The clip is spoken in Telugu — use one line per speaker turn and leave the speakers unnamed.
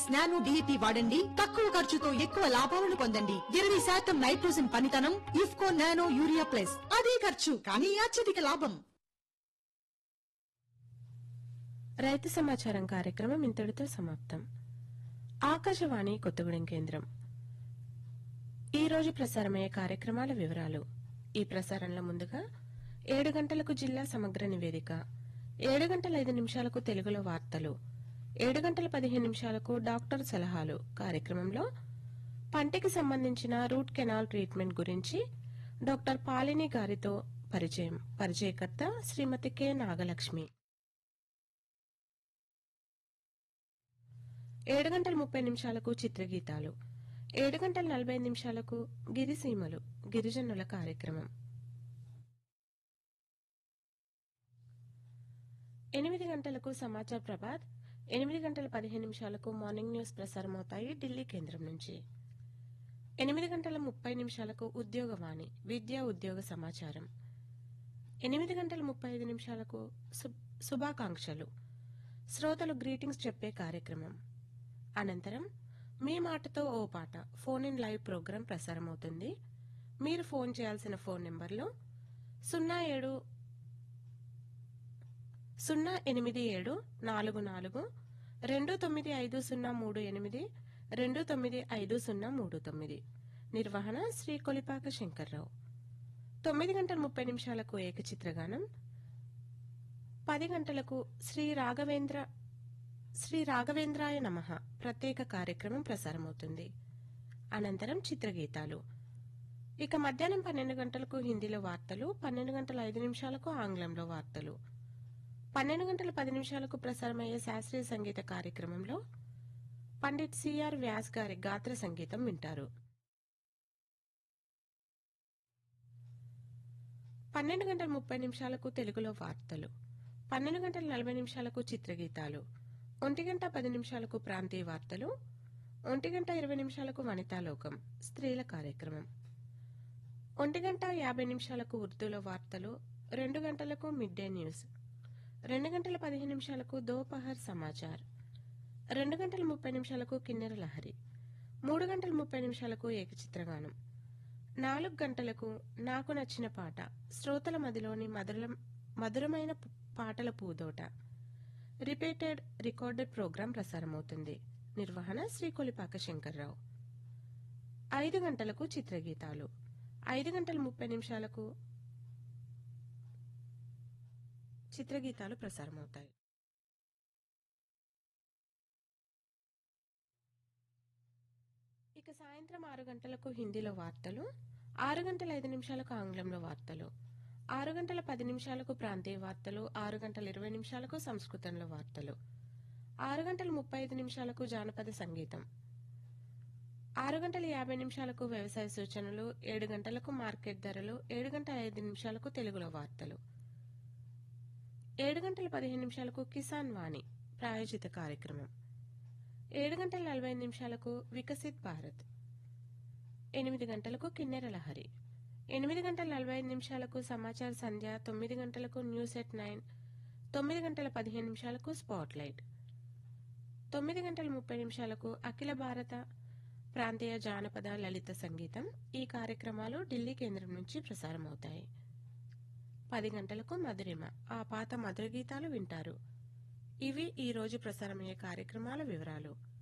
నానో డిఏపి వాడండి తక్కువ ఖర్చుతో ఎక్కువ లాభాలను పొందండి ఇరవై శాతం నైట్రోజన్ పనితనం ఇఫ్కో నానో యూరియా ప్లస్ అదే ఖర్చు కానీ అత్యధిక లాభం
రైతు సమాచారం కార్యక్రమం ఇంతటితో సమాప్తం ఆకాశవాణి కొత్తగూడెం కేంద్రం ఈ రోజు ప్రసారమయ్యే కార్యక్రమాల వివరాలు ఈ ప్రసారంలో ముందుగా ఏడు గంటలకు జిల్లా సమగ్ర నివేదిక ఏడు గంటల ఐదు నిమిషాలకు తెలుగులో వార్తలు ఏడు గంటల పదిహేను నిమిషాలకు డాక్టర్ సలహాలు కార్యక్రమంలో పంటికి సంబంధించిన రూట్ కెనాల్ ట్రీట్మెంట్ గురించి డాక్టర్ పాలిని గారితో పరిచయం పరిచయకర్త శ్రీమతి కె నాగలక్ష్మి ఏడు గంటల ముప్పై నిమిషాలకు చిత్రగీతాలు ఏడు గంటల నలభై ఐదు నిమిషాలకు గిరిసీమలు గిరిజనుల కార్యక్రమం ఎనిమిది గంటలకు సమాచార్ ప్రభాత్ ఎనిమిది గంటల పదిహేను నిమిషాలకు మార్నింగ్ న్యూస్ ప్రసారమవుతాయి ఢిల్లీ కేంద్రం నుంచి ఎనిమిది గంటల ముప్పై నిమిషాలకు ఉద్యోగవాణి విద్యా ఉద్యోగ సమాచారం ఎనిమిది గంటల ముప్పై ఐదు నిమిషాలకు శుభ్- శుభాకాంక్షలు శ్రోతలు గ్రీటింగ్స్ చెప్పే కార్యక్రమం అనంతరం మీ మాటతో ఓ పాట ఫోన్ ఇన్ లైవ్ ప్రోగ్రాం ప్రసారమవుతుంది మీరు ఫోన్ చేయాల్సిన ఫోన్ నెంబర్లు సున్నా ఏడు సున్నా ఎనిమిది ఏడు నాలుగు నాలుగు రెండు తొమ్మిది ఐదు సున్నా మూడు ఎనిమిది రెండు తొమ్మిది ఐదు సున్నా మూడు తొమ్మిది నిర్వహణ శ్రీ కొలిపాక శంకర్రావు తొమ్మిది గంటల ముప్పై నిమిషాలకు ఏకచిత్రగానం పది గంటలకు శ్రీ రాఘవేంద్ర శ్రీ రాఘవేంద్రాయ నమః ప్రత్యేక కార్యక్రమం ప్రసారమవుతుంది అనంతరం చిత్రగీతాలు ఇక మధ్యాహ్నం పన్నెండు గంటలకు హిందీలో వార్తలు పన్నెండు గంటల ఐదు నిమిషాలకు ఆంగ్లంలో వార్తలు పన్నెండు గంటల పది నిమిషాలకు ప్రసారమయ్యే శాస్త్రీయ సంగీత కార్యక్రమంలో పండిట్ సిఆర్ వ్యాస్ గారి గాత్ర సంగీతం వింటారు పన్నెండు గంటల ముప్పై నిమిషాలకు తెలుగులో వార్తలు పన్నెండు గంటల నలభై నిమిషాలకు చిత్రగీతాలు ఒంటి గంట పది నిమిషాలకు ప్రాంతీయ వార్తలు ఒంటి గంట ఇరవై నిమిషాలకు వనితాలోకం స్త్రీల కార్యక్రమం ఒంటి గంట యాభై నిమిషాలకు ఉర్దూలో వార్తలు రెండు గంటలకు మిడ్ డే న్యూస్ రెండు గంటల పదిహేను నిమిషాలకు దోపహర్ సమాచార్ రెండు గంటల ముప్పై నిమిషాలకు కిన్నెర లహరి మూడు గంటల ముప్పై నిమిషాలకు ఏకచిత్రగానం నాలుగు గంటలకు నాకు నచ్చిన పాట శ్రోతల మదిలోని మధుర మధురమైన పు- పాటల పూదోట రిపీటెడ్ రికార్డెడ్ ప్రోగ్రాం ప్రసారమవుతుంది నిర్వహణ శ్రీ కొలిపాక శంకర్రావు ఐదు గంటలకు చిత్రగీతాలు ఐదు గంటల ముప్పై నిమిషాలకు చిత్రగీతాలు ప్రసారమవుతాయి ఇక సాయంత్రం ఆరు గంటలకు హిందీలో వార్తలు ఆరు గంటల ఐదు నిమిషాలకు ఆంగ్లంలో వార్తలు ఆరు గంటల పది నిమిషాలకు ప్రాంతీయ వార్తలు ఆరు గంటల ఇరవై నిమిషాలకు సంస్కృతంలో వార్తలు ఆరు గంటల ముప్పై ఐదు నిమిషాలకు జానపద సంగీతం ఆరు గంటల యాభై నిమిషాలకు వ్యవసాయ సూచనలు ఏడు గంటలకు మార్కెట్ ధరలు ఏడు గంటల ఐదు నిమిషాలకు తెలుగులో వార్తలు ఏడు గంటల పదిహేను నిమిషాలకు కిసాన్ వాణి ప్రాయోజిత కార్యక్రమం ఏడు గంటల నలభై ఐదు నిమిషాలకు వికసిత్ భారత్ ఎనిమిది గంటలకు కిన్నెర లహరి ఎనిమిది గంటల నలభై ఐదు నిమిషాలకు సమాచార సంధ్య తొమ్మిది గంటలకు న్యూస్ ఎట్ నైన్ తొమ్మిది గంటల పదిహేను నిమిషాలకు స్పాట్ లైట్ తొమ్మిది గంటల ముప్పై నిమిషాలకు అఖిల భారత ప్రాంతీయ జానపద లలిత సంగీతం ఈ కార్యక్రమాలు ఢిల్లీ కేంద్రం నుంచి ప్రసారమవుతాయి పది గంటలకు మధురిమ ఆ పాత మధుర గీతాలు వింటారు ఇవి ఈ రోజు ప్రసారమయ్యే కార్యక్రమాల వివరాలు